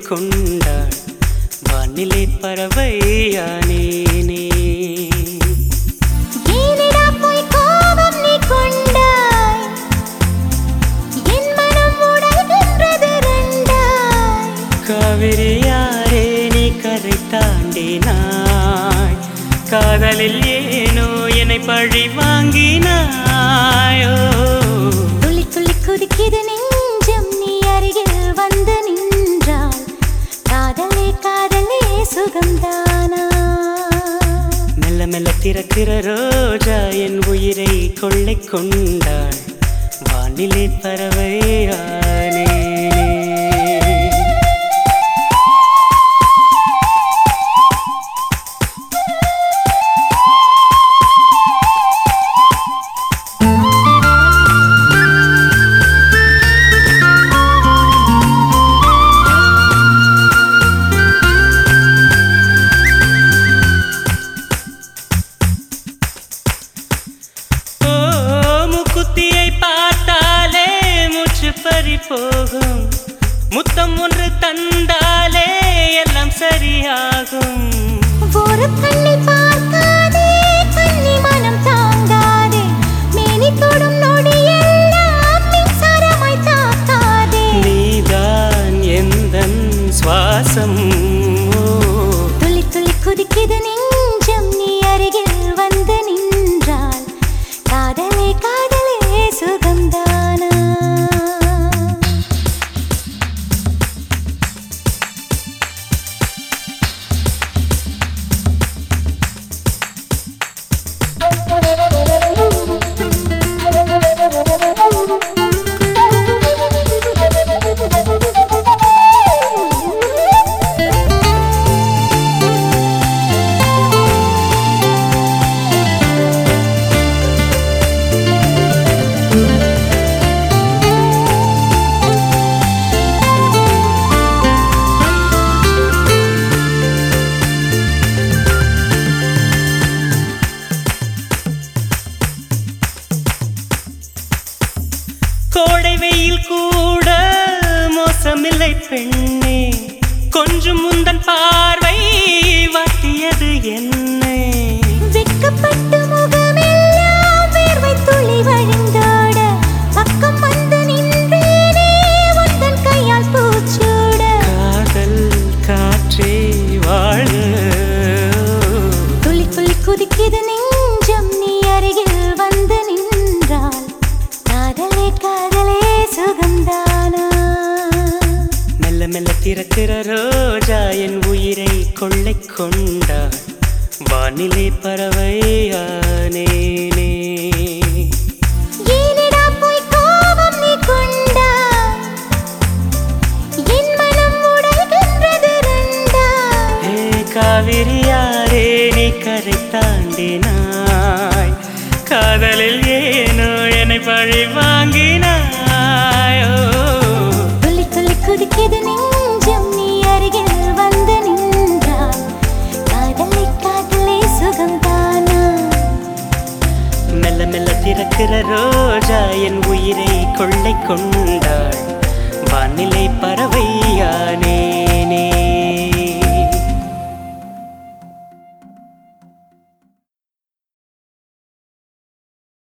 கொண்டாள் வானிலை பறவையானேனே ஏனடா போய் கோபம் நீ கொண்டாய் என் மனம் உடைகின்றது ரெண்டாய் காவிரி யாரே நீ கரை தாண்டினாய் காதலில் ஏனோ என்னை பழி வாங்கினாயோ துள்ளி துள்ளி குதிக்குது நெஞ்சம் நீ அருகில் வந்து நின்றால் காதலே காதலே சுகம்தானா மெல்ல மெல்ல திறக்கிற ரோஜா என் உயிரை கொள்ளை கொண்டாள் வானிலை பறவையானே ஓ முக்குத்தியை பார்த்தாலே மூச்சு பறி போகும் முத்தம் ஒன்று தந்தாலே எல்லாம் சரியாகும் ஒரு கண்ணை பார்க்காதே கண்ணி மனம் தாங்காதே மேனி தொடும் நொடி எல்லாம் மின்சாரமாய் தாக்காதே நீதான் எந்தன் சுவாசம் ஓ, துள்ளி துள்ளி குதிக்குது நெஞ்சம் நீ அருகில் வந்து நின்றால் காதலே காதலே சுகம்தானா கோடை வெயில் கூட மோசமில்லை பெண்ணே கொஞ்சம் முந்தன் பார்வை வாட்டியது என்னை வெட்கப்பட்டு முகமெல்லாம் வேர்வை துளி வழிந்தோட பக்கம் வந்து நின்றேனே உந்தன் கையால் பூச்சூட காதல் காற்றே வாழ துளி துளி குதிக்குது நெஞ்சம் நீ அருகில் வந்து நின்றால் காதலே காதலே சுகம்தானா மெல்ல மெல்ல திறக்கிற ரோஜா என் உயிரை கொள்ளை கொண்டாள் வானிலை பறவையானேனே ஏனடா போய் கோபம் நீ கொண்டாய் என் மனம் உடைகின்றது ரெண்டாய் ஹே காவிரியாரே நீ கரை தாண்டினாய் காதலில் ஏனோ என்னை பழி வாங்கினாயோ துள்ளி துள்ளி குதிக்குது நெஞ்சம் நீ அருகில் வந்து நின்றால் காதலை காதலே சுகம்தானா மெல்ல மெல்ல திறக்கிற ரோஜா என் உயிரை கொள்ளை கொண்டாள் வானிலை பறவை